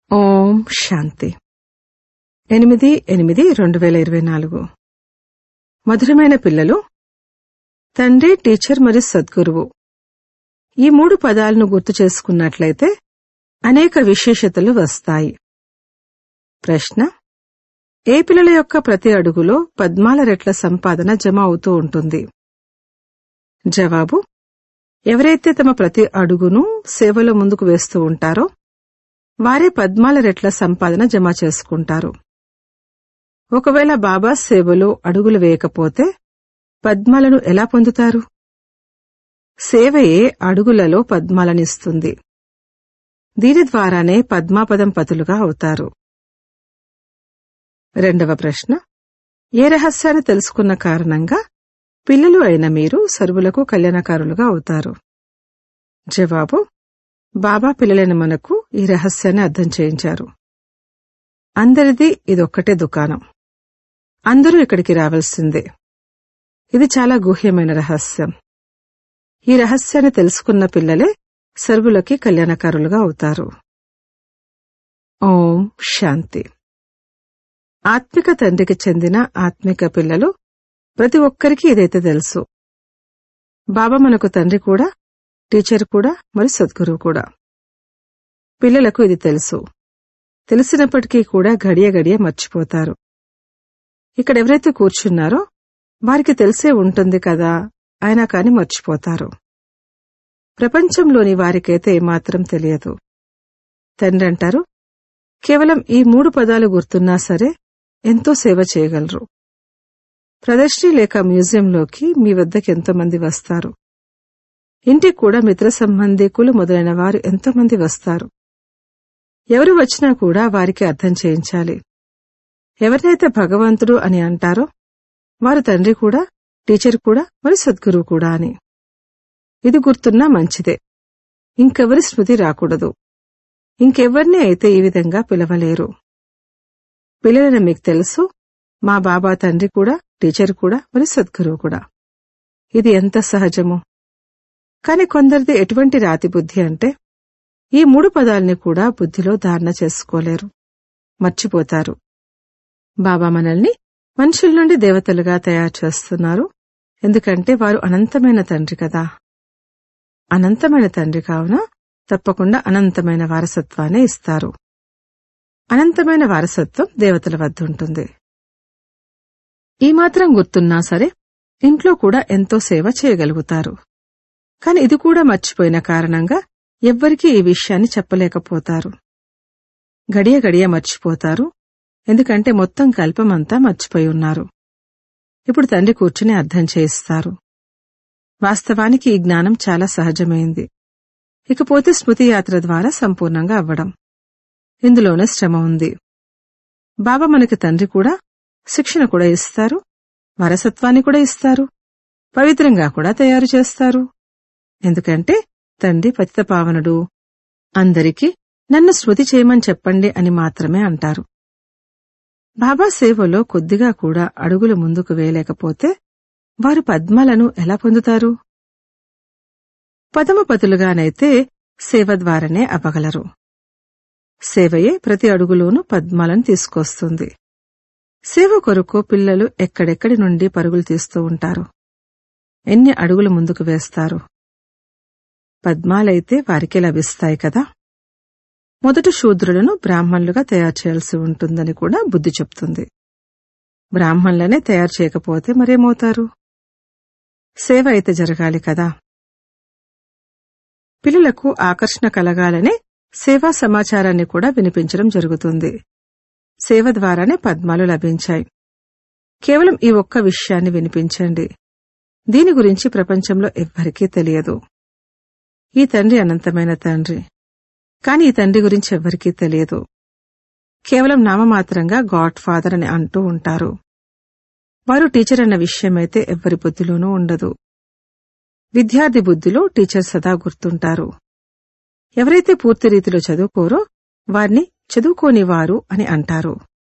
ఓం శాంతి ఎనిమిది ఎనిమిది రెండు వేల ఇరవై నాలుగు మధురమైన పిల్లలు తండ్రి టీచర్ మరియు సద్గురువు ఈ మూడు పదాలను గుర్తు చేసుకున్నట్లయితే అనేక విశేషతలు వస్తాయి ప్రశ్న ఏ పిల్లల యొక్క ప్రతి అడుగులో పద్మాల రెట్ల సంపాదన జమ అవుతూ ఉంటుంది జవాబు ఎవరైతే తమ ప్రతి అడుగును సేవలో ముందుకు వేస్తూ ఉంటారో వారే పద్మాల రెట్ల సంపాదన జమ చేసుకుంటారు ఒకవేళ బాబా సేవలో అడుగులు వేయకపోతే పద్మాలను ఎలా పొందుతారు సేవయే అడుగులలో పద్మాలనిస్తుంది దీని ద్వారానే పద్మాపదం పతులుగా అవుతారు రెండవ ప్రశ్న ఏ రహస్యాన్ని తెలుసుకున్న కారణంగా పిల్లలు అయిన మీరు సర్వులకు కళ్యాణకారులుగా అవుతారు జవాబు బాబా పిల్లలైన మనకు ఈ రహస్యాన్ని అర్థం చేయించారు అందరిది ఇదొక్కటే దుకాణం అందరూ ఇక్కడికి రావాల్సిందే ఇది చాలా గుహ్యమైన రహస్యం ఈ రహస్యాన్ని తెలుసుకున్న పిల్లలే సర్వులకి కళ్యాణకారులుగా అవుతారు ఓం శాంతి ఆత్మిక తండ్రికి చెందిన ఆత్మిక పిల్లలు ప్రతి ఒక్కరికి ఇదైతే తెలుసు బాబా మనకు తండ్రి కూడా టీచర్ కూడా మరి సద్గురువు కూడా పిల్లలకు ఇది తెలుసు తెలిసినప్పటికీ కూడా గడియ గడియ మర్చిపోతారు ఇక్కడ ఎవరైతే కూర్చున్నారో వారికి తెలిసే ఉంటుంది కదా అయినా కాని మర్చిపోతారు ప్రపంచంలోని వారికైతే ఏమాత్రం తెలియదు తండ్రి అంటారు కేవలం ఈ మూడు పదాలు గుర్తున్నా సరే ఎంతో సేవ చేయగలరు ప్రదర్శని లేక మ్యూజియంలోకి మీ వద్దకు ఎంతో మంది వస్తారు ఇంటికి కూడా మిత్ర సంబంధికులు మొదలైన వారు ఎంతో మంది వస్తారు ఎవరు వచ్చినా కూడా వారికి అర్థం చేయించాలి ఎవరినైతే భగవంతుడు అని అంటారో వారు తండ్రి కూడా టీచర్ కూడా మరి సద్గురువు కూడా అని ఇది గుర్తున్నా మంచిదే ఇంకెవరి స్మృతి రాకూడదు ఇంకెవ్వరిని అయితే ఈ విధంగా పిలవలేరు పిల్లలని మీకు తెలుసు మా బాబా తండ్రి కూడా టీచర్ కూడా మరి సద్గురువు కూడా ఇది ఎంత సహజము కాని కొందరిది ఎటువంటి రాతి బుద్ధి అంటే ఈ మూడు పదాల్ని కూడా బుద్ధిలో ధారణ చేసుకోలేరు మర్చిపోతారు బాబా మనల్ని మనుషుల నుండి దేవతలుగా తయారు చేస్తున్నారు ఎందుకంటే వారు అనంతమైన తండ్రి కదా అనంతమైన తండ్రి కావున తప్పకుండా అనంతమైన వారసత్వాన్ని ఇస్తారు అనంతమైన వారసత్వం దేవతల వద్ద ఉంటుంది ఈ మాత్రం గుర్తున్నా సరే ఇంట్లో కూడా ఎంతో సేవ చేయగలుగుతారు కాని ఇది కూడా మర్చిపోయిన కారణంగా ఎవ్వరికీ ఈ విషయాన్ని చెప్పలేకపోతారు గడియ గడియ మర్చిపోతారు ఎందుకంటే మొత్తం కల్పమంతా మర్చిపోయి ఉన్నారు ఇప్పుడు తండ్రి కూర్చుని అర్థం చేయిస్తారు వాస్తవానికి ఈ జ్ఞానం చాలా సహజమైంది ఇకపోతే స్మృతి యాత్ర ద్వారా సంపూర్ణంగా అవ్వడం ఇందులోనే శ్రమ ఉంది బాబా మనకి తండ్రి కూడా శిక్షణ కూడా ఇస్తారు వారసత్వాన్ని కూడా ఇస్తారు పవిత్రంగా కూడా తయారు చేస్తారు ఎందుకంటే తండ్రి పతిత పావనుడు అందరికీ నన్ను స్మృతి చేయమని చెప్పండి అని మాత్రమే అంటారు బాబా సేవలో కొద్దిగా కూడా అడుగులు ముందుకు వేయలేకపోతే వారు పద్మాలను ఎలా పొందుతారు పదమపతులుగానైతే సేవ ద్వారానే అవ్వగలరు సేవయే ప్రతి అడుగులోనూ పద్మాలను తీసుకొస్తుంది సేవ కొరకు పిల్లలు ఎక్కడెక్కడి నుండి పరుగులు తీస్తూ ఉంటారు ఎన్ని అడుగులు ముందుకు వేస్తారు పద్మాలైతే వారికే లభిస్తాయి కదా మొదట శూద్రులను బ్రాహ్మణులుగా తయారు చేయాల్సి ఉంటుందని కూడా బుద్ధి చెప్తుంది బ్రాహ్మణులనే తయారు చేయకపోతే మరేమవుతారు సేవ అయితే జరగాలి కదా పిల్లలకు ఆకర్షణ కలగాలనే సేవా సమాచారాన్ని కూడా వినిపించడం జరుగుతుంది సేవ ద్వారానే పద్మాలు లభించాయి కేవలం ఈ ఒక్క విషయాన్ని వినిపించండి దీని గురించి ప్రపంచంలో ఎవ్వరికీ తెలియదు ఈ తండ్రి అనంతమైన తండ్రి కాని ఈ తండ్రి గురించి ఎవ్వరికీ తెలియదు కేవలం నామమాత్రంగా గాడ్ ఫాదర్ అని అంటూ ఉంటారు వారు టీచర్ అన్న విషయమైతే ఎవ్వరి బుద్ధిలోనూ ఉండదు విద్యార్థి బుద్ధిలో టీచర్ సదా గుర్తుంటారు ఎవరైతే పూర్తి రీతిలో చదువుకోరో వారిని చదువుకోని వారు అని అంటారు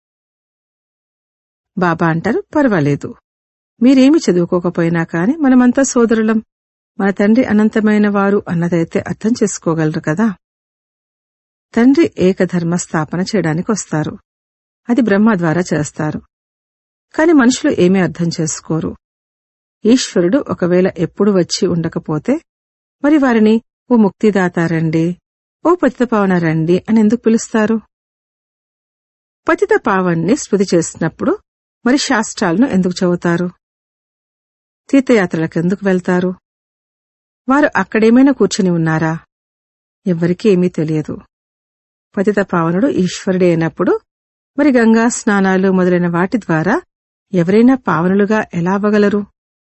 బాబా అంటారు పర్వాలేదు మీరేమి చదువుకోకపోయినా కాని మనమంతా సోదరులం మన తండ్రి అనంతమైన వారు అన్నదైతే అర్థం చేసుకోగలరు కదా తండ్రి ఏకధర్మ స్థాపన చేయడానికి వస్తారు అది బ్రహ్మ ద్వారా చేస్తారు కాని మనుషులు ఏమీ అర్థం చేసుకోరు ఈశ్వరుడు ఒకవేళ ఎప్పుడు వచ్చి ఉండకపోతే మరి వారిని ఓ ముక్తిదాత రండి ఓ పతిత పావన రండి అని ఎందుకు పిలుస్తారు పతిత పావన్ని స్మృతి చేసినప్పుడు మరి శాస్త్రాలను ఎందుకు చదువుతారు తీర్థయాత్రలకు ఎందుకు వెళ్తారు వారు అక్కడేమైనా కూర్చుని ఉన్నారా ఎవ్వరికీ ఏమీ తెలియదు పతిత పావనుడు ఈశ్వరుడే అయినప్పుడు మరి గంగా స్నానాలు మొదలైన వాటి ద్వారా ఎవరైనా పావనులుగా ఎలా అవ్వగలరు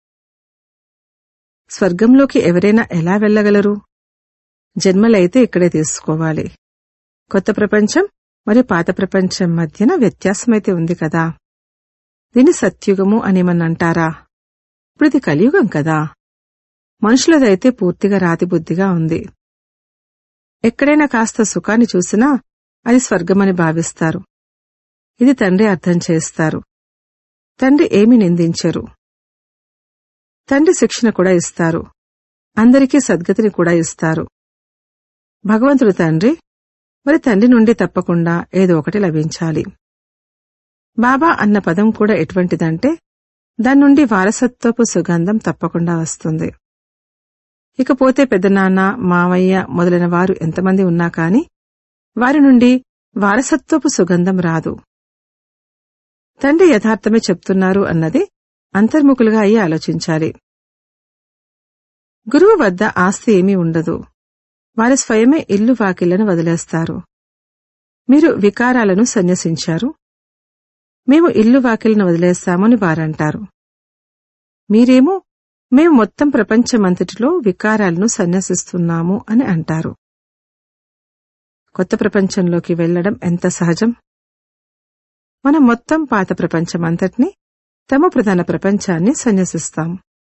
స్వర్గంలోకి ఎవరైనా ఎలా వెళ్ళగలరు జన్మలైతే ఇక్కడే తీసుకోవాలి కొత్త ప్రపంచం మరియు పాత ప్రపంచం మధ్యన వ్యత్యాసమైతే ఉంది కదా దీన్ని సత్యుగము అనేమన్నంటారా ఇప్పుడు ఇది కలియుగం కదా మనుషులదైతే పూర్తిగా రాతిబుద్ధిగా ఉంది ఎక్కడైనా కాస్త సుఖాన్ని చూసినా అది స్వర్గమని భావిస్తారు ఇది తండ్రి అర్థం చేస్తారు తండ్రి ఏమి నిందించరు తండ్రి శిక్షణ కూడా ఇస్తారు అందరికీ సద్గతిని కూడా ఇస్తారు భగవంతుడు తండ్రి మరి తండ్రి నుండి తప్పకుండా ఏదో ఒకటి లభించాలి బాబా అన్న పదం కూడా ఎటువంటిదంటే దాని నుండి వారసత్వపు సుగంధం తప్పకుండా వస్తుంది ఇకపోతే పెద్దనాన్న మావయ్య మొదలైన వారు ఎంతమంది ఉన్నా కాని వారి నుండి వారసత్వపు సుగంధం రాదు తండ్రి యథార్థమే చెప్తున్నారు అన్నది అంతర్ముఖులుగా అయ్యి ఆలోచించాలి గురువు వద్ద ఆస్తి ఏమీ ఉండదు వారి స్వయమే ఇల్లు వాకిళ్లను వదిలేస్తారు మీరు వికారాలను సన్యసించారు మేము ఇల్లు వాకిళ్లను వదిలేస్తామని వారంటారు మీరేమో మేము మొత్తం ప్రపంచమంతటిలో వికారాలను సన్యసిస్తున్నాము అని అంటారు కొత్త ప్రపంచంలోకి వెళ్లడం ఎంత సహజం మనం మొత్తం పాత ప్రపంచమంతటిని తమ ప్రధాన ప్రపంచాన్ని సన్యసిస్తాం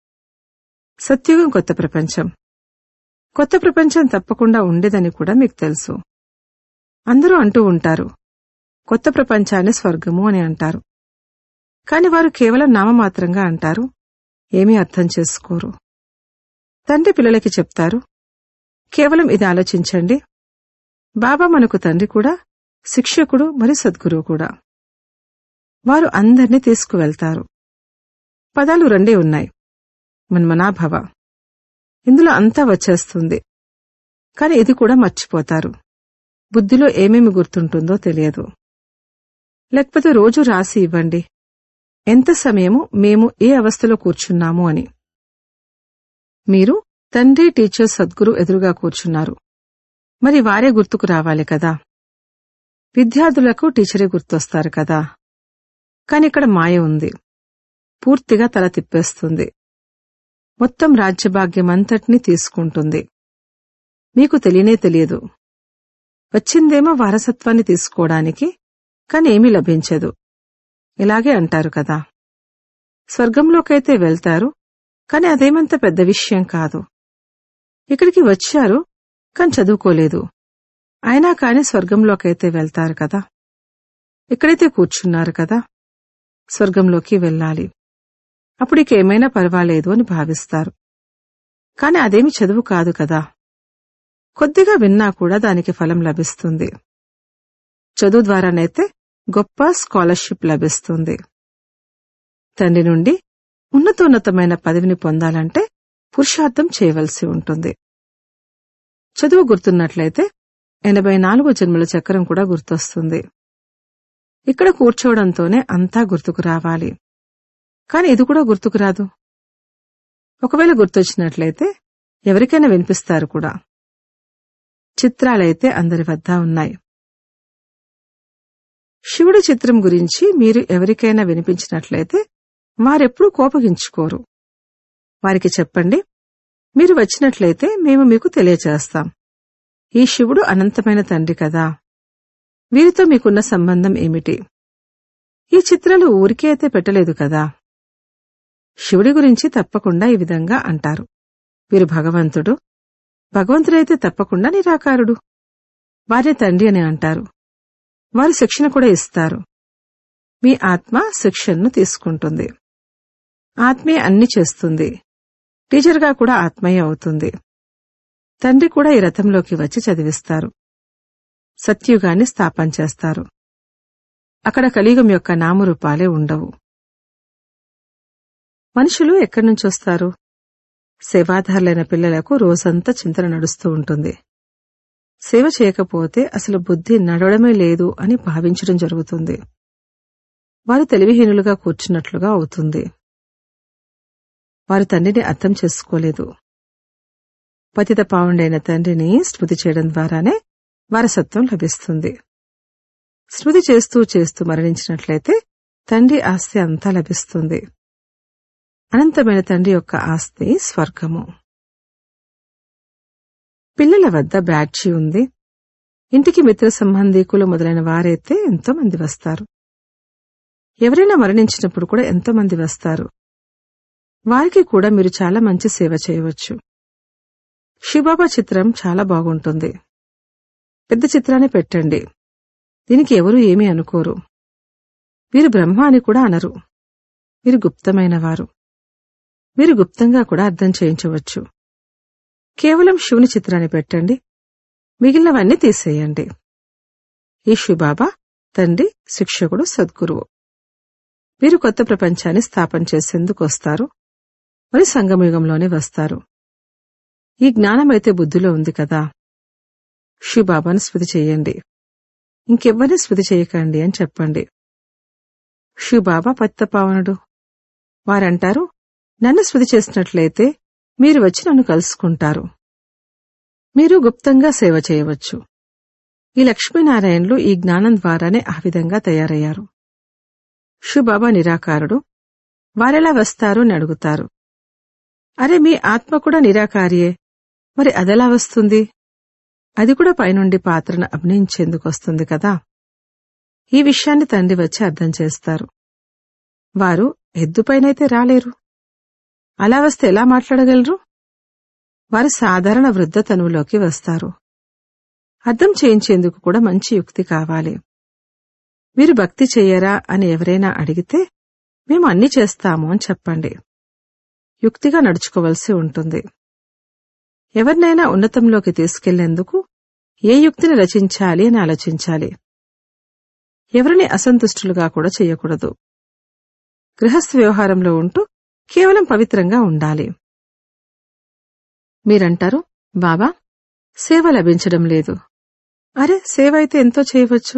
సత్యుగం కొత్త ప్రపంచం కొత్త ప్రపంచం తప్పకుండా ఉండేదని కూడా మీకు తెలుసు అందరూ అంటూ ఉంటారు కొత్త ప్రపంచాన్ని స్వర్గము అని అంటారు కాని వారు కేవలం నామమాత్రంగా అంటారు ఏమీ అర్థం చేసుకోరు తండ్రి పిల్లలకి చెప్తారు కేవలం ఇది ఆలోచించండి బాబా మనకు తండ్రి కూడా శిక్షకుడు మరియు సద్గురువు కూడా వారు అందర్నీ తీసుకువెళ్తారు పదాలు రెండే ఉన్నాయి మన్మనాభవ ఇందులో అంతా వచ్చేస్తుంది కాని ఇది కూడా మర్చిపోతారు బుద్ధిలో ఏమేమి గుర్తుంటుందో తెలియదు లేకపోతే రోజు రాసి ఇవ్వండి ఎంత సమయము మేము ఏ అవస్థలో కూర్చున్నాము అని మీరు తండ్రి టీచర్ సద్గురు ఎదురుగా కూర్చున్నారు మరి వారే గుర్తుకు రావాలి కదా విద్యార్థులకు టీచరే గుర్తొస్తారు కదా కాని ఇక్కడ మాయ ఉంది పూర్తిగా తల తిప్పేస్తుంది మొత్తం రాజ్యభాగ్యమంతటినీ తీసుకుంటుంది మీకు తెలియనే తెలియదు వచ్చిందేమో వారసత్వాన్ని తీసుకోవడానికి కాని ఏమీ లభించదు ఇలాగే అంటారు కదా స్వర్గంలోకైతే వెళ్తారు కాని అదేమంత పెద్ద విషయం కాదు ఇక్కడికి వచ్చారు కాని చదువుకోలేదు అయినా కాని స్వర్గంలోకైతే వెళ్తారు కదా ఇక్కడైతే కూర్చున్నారు కదా స్వర్గంలోకి వెళ్ళాలి అప్పుడు ఇకేమైనా పర్వాలేదు అని భావిస్తారు కాని అదేమి చదువు కాదు కదా కొద్దిగా విన్నా కూడా దానికి ఫలం లభిస్తుంది చదువు ద్వారానైతే గొప్ప స్కాలర్షిప్ లభిస్తుంది తండ్రి నుండి ఉన్నతోన్నతమైన పదవిని పొందాలంటే పురుషార్థం చేయవలసి ఉంటుంది చదువు గుర్తున్నట్లయితే ఎనభై నాలుగు జన్మల చక్రం కూడా గుర్తొస్తుంది ఇక్కడ కూర్చోవడంతోనే అంతా గుర్తుకు రావాలి కాని ఇది కూడా గుర్తుకు రాదు ఒకవేళ గుర్తొచ్చినట్లయితే ఎవరికైనా వినిపిస్తారు కూడా చిత్రాలైతే అందరి వద్ద ఉన్నాయి శివుడి చిత్రం గురించి మీరు ఎవరికైనా వినిపించినట్లయితే వారెప్పుడూ కోపగించుకోరు వారికి చెప్పండి మీరు వచ్చినట్లయితే మేము మీకు తెలియచేస్తాం ఈ శివుడు అనంతమైన తండ్రి కదా వీరితో మీకున్న సంబంధం ఏమిటి ఈ చిత్రాలు ఊరికే అయితే పెట్టలేదు కదా శివుడి గురించి తప్పకుండా ఈ విధంగా అంటారు వీరు భగవంతుడు భగవంతుడైతే తప్పకుండా నిరాకారుడు వారే తండ్రి అని అంటారు వారు శిక్షణ కూడా ఇస్తారు మీ ఆత్మ శిక్షణను తీసుకుంటుంది ఆత్మే అన్ని చేస్తుంది టీచర్గా కూడా ఆత్మయే అవుతుంది తండ్రి కూడా ఈ రథంలోకి వచ్చి చదివిస్తారు సత్యుగాన్ని స్థాపన చేస్తారు అక్కడ కలియుగం యొక్క నామరూపాలే ఉండవు మనుషులు ఎక్కడి నుంచి వస్తారు సేవాధారులైన పిల్లలకు రోజంతా చింతన నడుస్తూ ఉంటుంది సేవ చేయకపోతే అసలు బుద్ధి నడవడమే లేదు అని భావించడం జరుగుతుంది వారు తెలివిహీనులుగా కూర్చున్నట్లుగా అవుతుంది వారు తండ్రిని అర్థం చేసుకోలేదు పతిత పావుండైన తండ్రిని స్మృతి చేయడం ద్వారానే వారసత్వం లభిస్తుంది స్మృతి చేస్తూ చేస్తూ మరణించినట్లయితే తండ్రి ఆస్తి అంతా లభిస్తుంది అనంతమైన తండ్రి యొక్క ఆస్తి స్వర్గము పిల్లల వద్ద బ్యాడ్జీ ఉంది ఇంటికి మిత్ర సంబంధీకులు మొదలైన వారైతే ఎంతో మంది వస్తారు ఎవరైనా మరణించినప్పుడు కూడా ఎంతో మంది వస్తారు వారికి కూడా మీరు చాలా మంచి సేవ చేయవచ్చు శివబాబా చిత్రం చాలా బాగుంటుంది పెద్ద చిత్రాన్ని పెట్టండి దీనికి ఎవరూ ఏమీ అనుకోరు వీరు బ్రహ్మ అని కూడా అనరు వీరు గుప్తమైన వారు మీరు గుప్తంగా కూడా అర్థం చేయించవచ్చు కేవలం శివుని చిత్రాన్ని పెట్టండి మిగిలినవన్నీ తీసేయండి ఈ శివబాబా తండ్రి శిక్షకుడు సద్గురువు వీరు కొత్త ప్రపంచాన్ని స్థాపన చేసేందుకు వస్తారు మరి సంగమయుగంలోనే వస్తారు ఈ జ్ఞానమైతే బుద్ధిలో ఉంది కదా శివబాబాను స్మృతి చేయండి ఇంకెవ్వరిని స్మృతి చేయకండి అని చెప్పండి శివబాబా పత్తపావనుడు వారంటారు నన్ను స్మృతి చేసినట్లయితే మీరు వచ్చి నన్ను కలుసుకుంటారు మీరు గుప్తంగా సేవ చేయవచ్చు ఈ లక్ష్మీనారాయణలు ఈ జ్ఞానం ద్వారానే ఆ విధంగా తయారయ్యారు శివబాబా నిరాకారుడు వారెలా వస్తారు అని అడుగుతారు అరే మీ ఆత్మ కూడా నిరాకారియే మరి అదెలా వస్తుంది అది కూడా పైనుండి పాత్రను అభినయించేందుకు వస్తుంది కదా ఈ విషయాన్ని తండ్రి వచ్చి అర్థం చేస్తారు వారు ఎద్దుపైనైతే రాలేరు అలా వస్తే ఎలా మాట్లాడగలరు వారు సాధారణ వృద్ధ తనువులోకి వస్తారు అర్థం చేయించేందుకు కూడా మంచి యుక్తి కావాలి మీరు భక్తి చెయ్యరా అని ఎవరైనా అడిగితే మేము అన్ని చేస్తాము అని చెప్పండి యుక్తిగా నడుచుకోవలసి ఉంటుంది ఎవరినైనా ఉన్నతంలోకి తీసుకెళ్లేందుకు ఏ యుక్తిని రచించాలి అని ఆలోచించాలి ఎవరిని అసంతుష్టులుగా కూడా చేయకూడదు గృహస్థ వ్యవహారంలో ఉంటూ కేవలం పవిత్రంగా ఉండాలి మీరంటారు బాబా సేవ లభించడం లేదు అరే సేవ అయితే ఎంతో చేయవచ్చు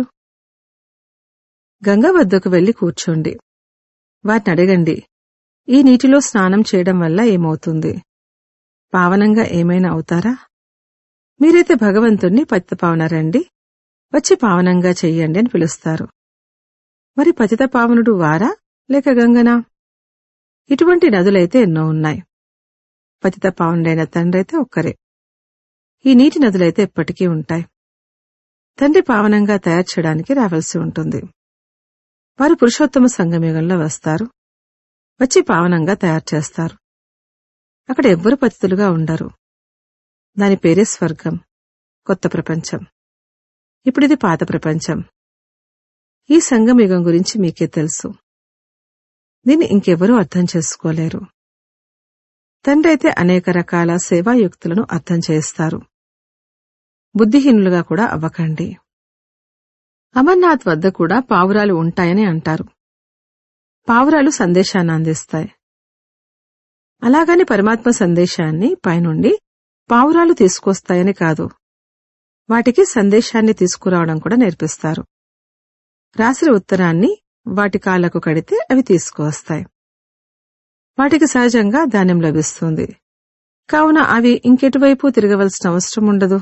గంగ వద్దకు వెళ్లి కూర్చోండి వారిని అడగండి ఈ నీటిలో స్నానం చేయడం వల్ల ఏమవుతుంది పావనంగా ఏమైనా అవుతారా మీరైతే భగవంతుణ్ణి పతితపావన రండి వచ్చి పావనంగా చెయ్యండి అని పిలుస్తారు మరి పతిత పావనుడు వారా లేక గంగనా ఇటువంటి నదులైతే ఎన్నో ఉన్నాయి పతిత పావనుడైన తండ్రి అయితే ఒక్కరే ఈ నీటి నదులైతే ఎప్పటికీ ఉంటాయి తండ్రి పావనంగా తయారు చేయడానికి రావాల్సి ఉంటుంది వారు పురుషోత్తమ సంగమయుగంలో వస్తారు వచ్చి పావనంగా తయారు చేస్తారు అక్కడ ఎవ్వరు పతితులుగా ఉండరు దాని పేరే స్వర్గం కొత్త ప్రపంచం ఇప్పుడిది పాత ప్రపంచం ఈ సంగమయుగం గురించి మీకే తెలుసు దీన్ని ఇంకెవరూ అర్థం చేసుకోలేరు తండ్రి అయితే అనేక రకాల సేవాయుక్తులను అర్థం చేస్తారు బుద్ధిహీనులుగా కూడా అవ్వకండి అమర్నాథ్ వద్ద కూడా పావురాలు ఉంటాయని అంటారు పావురాలు సందేశాన్ని అందిస్తాయి అలాగని పరమాత్మ సందేశాన్ని పైనుండి పావురాలు తీసుకొస్తాయని కాదు వాటికి సందేశాన్ని తీసుకురావడం కూడా నేర్పిస్తారు రాసిన ఉత్తరాన్ని వాటి కాళ్లకు కడితే అవి తీసుకువస్తాయి వాటికి సహజంగా ధాన్యం లభిస్తుంది కావున అవి ఇంకెటువైపు తిరగవలసిన అవసరం ఉండదు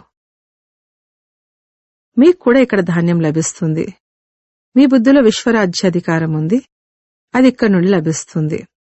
మీకు కూడా ఇక్కడ ధాన్యం లభిస్తుంది మీ బుద్ధిలో విశ్వరాజ్యాధికారం ఉంది అది ఇక్కడ నుండి లభిస్తుంది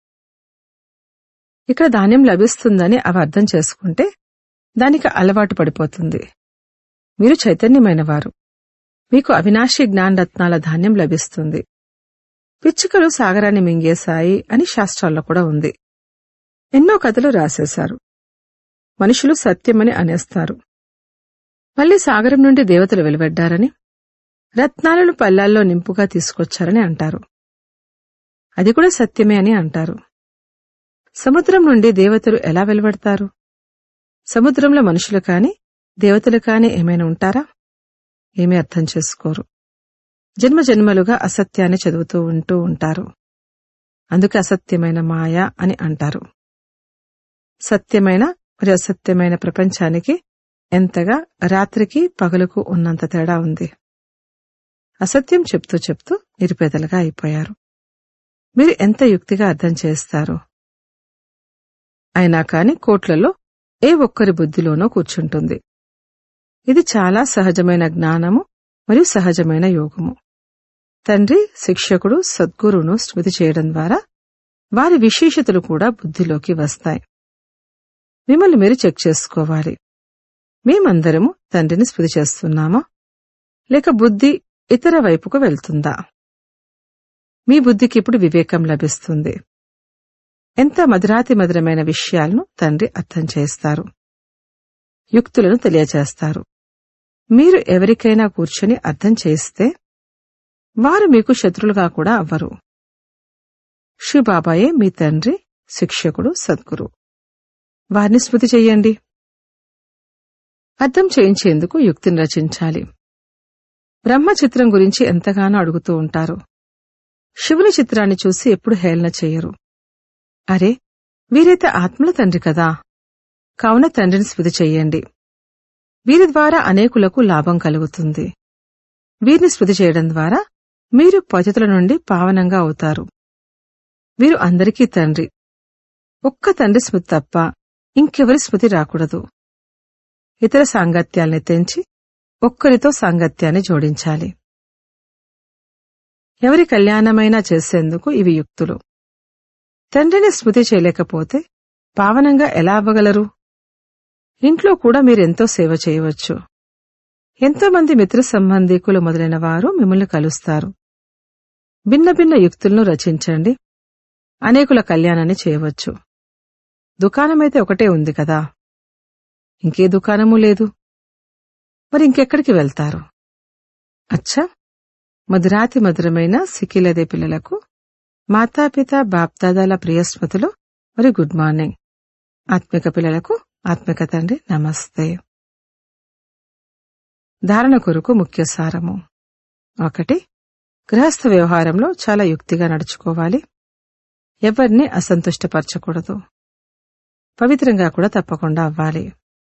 ఇక్కడ ధాన్యం లభిస్తుందని అవి అర్థం చేసుకుంటే దానికి అలవాటు పడిపోతుంది మీరు చైతన్యమైన వారు మీకు అవినాశి జ్ఞానరత్నాల ధాన్యం లభిస్తుంది పిచ్చుకలు సాగరాన్ని మింగేశాయి అని శాస్త్రాల్లో కూడా ఉంది ఎన్నో కథలు రాసేశారు మనుషులు సత్యమని అనేస్తారు మళ్ళీ సాగరం నుండి దేవతలు వెలువడ్డారని రత్నాలను పల్లాల్లో నింపుగా తీసుకొచ్చారని అంటారు అది కూడా సత్యమే అని అంటారు సముద్రం నుండి దేవతలు ఎలా వెలువడతారు సముద్రంలో మనుషులు కాని దేవతలు కాని ఏమైనా ఉంటారా ఏమీ అర్థం చేసుకోరు జన్మ జన్మలుగా అసత్యాన్ని చదువుతూ ఉంటూ ఉంటారు అందుకే అసత్యమైన మాయ అని అంటారు సత్యమైన మరియు అసత్యమైన ప్రపంచానికి ఎంతగా రాత్రికి పగలుకు ఉన్నంత తేడా ఉంది అసత్యం చెప్తూ చెప్తూ నిరుపేదలుగా అయిపోయారు మీరు ఎంత యుక్తిగా అర్థం చేస్తారు అయినా కాని కోట్లలో ఏ ఒక్కరి బుద్ధిలోనో కూర్చుంటుంది ఇది చాలా సహజమైన జ్ఞానము మరియు సహజమైన యోగము తండ్రి శిక్షకుడు సద్గురువును స్మృతి చేయడం ద్వారా వారి విశేషతలు కూడా బుద్ధిలోకి వస్తాయి మిమ్మల్ని మీరు చెక్ చేసుకోవాలి మేమందరము తండ్రిని స్మృతి చేస్తున్నామా లేక బుద్ధి ఇతర వైపుకు వెళ్తుందా మీ బుద్ధికి ఇప్పుడు వివేకం లభిస్తుంది ఎంత మధురాతి మధురమైన విషయాలను తండ్రి అర్థం చేస్తారు యుక్తులను తెలియచేస్తారు మీరు ఎవరికైనా కూర్చొని అర్థం చేస్తే వారు మీకు శత్రులుగా కూడా అవ్వరు శివబాబాయే మీ తండ్రి శిక్షకుడు సద్గురు వారిని స్మృతి చెయ్యండి అర్థం చేయించేందుకు యుక్తిని రచించాలి బ్రహ్మ చిత్రం గురించి ఎంతగానో అడుగుతూ ఉంటారు శివుని చిత్రాన్ని చూసి ఎప్పుడు హేళన చెయ్యరు అరే వీరైతే ఆత్మల తండ్రి కదా కావున తండ్రిని స్మృతి చెయ్యండి వీరి ద్వారా అనేకులకు లాభం కలుగుతుంది వీరిని స్మృతి చేయడం ద్వారా మీరు పతితుల నుండి పావనంగా అవుతారు వీరు అందరికీ తండ్రి ఒక్క తండ్రి స్మృతి తప్ప ఇంకెవరి స్మృతి రాకూడదు ఇతర సాంగత్యాల్ని తెంచి ఒక్కరితో సాంగత్యాన్ని జోడించాలి ఎవరి కళ్యాణమైనా చేసేందుకు ఇవి యుక్తులు తండ్రిని స్మృతి చేయలేకపోతే పావనంగా ఎలా అవ్వగలరు ఇంట్లో కూడా మీరెంతో సేవ చేయవచ్చు ఎంతో మంది మిత్ర సంబంధీకులు మొదలైన వారు మిమ్మల్ని కలుస్తారు భిన్న భిన్న యుక్తులను రచించండి అనేకుల కళ్యాణాన్ని చేయవచ్చు దుకాణమైతే ఒకటే ఉంది కదా ఇంకే దుకాణము లేదు మరి ఇంకెక్కడికి వెళ్తారు అచ్చా మధురాతి మధురమైన సిక్కిలదే పిల్లలకు మాతాపిత బాప్దాదాల ప్రియస్మృతులు మరి గుడ్ మార్నింగ్ ఆత్మిక పిల్లలకు ఆత్మిక తండ్రి నమస్తే ధారణ కొరకు ముఖ్య సారము ఒకటి గృహస్థ వ్యవహారంలో చాలా యుక్తిగా నడుచుకోవాలి ఎవరిని అసంతుష్టపరచకూడదు పవిత్రంగా కూడా తప్పకుండా అవ్వాలి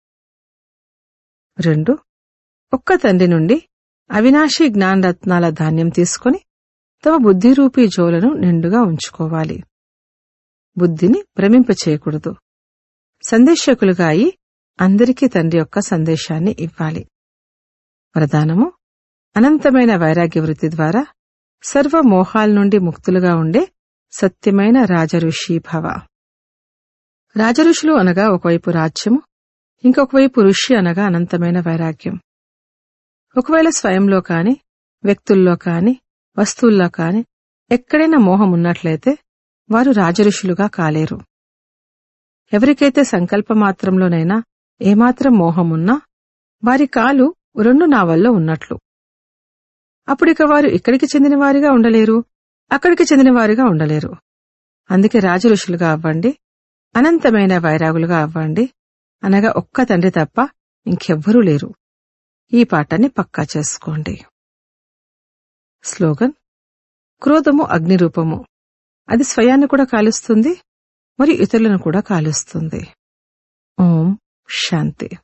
రెండు ఒక్క తండ్రి నుండి అవినాశి జ్ఞానరత్నాల ధాన్యం తీసుకుని తమ బుద్ధిరూపీ జోలను నిండుగా ఉంచుకోవాలి బుద్ధిని భ్రమింప చేయకూడదు సందేశకులుగా అయి అందరికీ తండ్రి యొక్క సందేశాన్ని ఇవ్వాలి వరదానము అనంతమైన వైరాగ్య వృత్తి ద్వారా సర్వ మోహాల నుండి ముక్తులుగా ఉండే సత్యమైన రాజఋషి భవ రాజఋషులు అనగా ఒకవైపు రాజ్యము ఇంకొక వైపు ఋషి అనగా అనంతమైన వైరాగ్యం ఒకవేళ స్వయంలో కాని వ్యక్తుల్లో కాని వస్తువుల్లో కాని ఎక్కడైనా మోహం ఉన్నట్లయితే వారు రాజఋషులుగా కాలేరు ఎవరికైతే సంకల్పమాత్రంలోనైనా ఏమాత్రం మోహమున్నా వారి కాలు రెండు నావల్లో ఉన్నట్లు అప్పుడిక వారు ఇక్కడికి చెందినవారిగా ఉండలేరు అక్కడికి చెందినవారిగా ఉండలేరు అందుకే రాజఋషులుగా అవ్వండి అనంతమైన వైరాగులుగా అవ్వండి అనగా ఒక్క తండ్రి తప్ప ఇంకెవ్వరూ లేరు ఈ పాఠాన్ని పక్కా చేసుకోండి స్లోగన్ క్రోధము అగ్నిరూపము అది స్వయాన్ని కూడా కాలుస్తుంది మరియు ఇతరులను కూడా కాలుస్తుంది ఓం శాంతి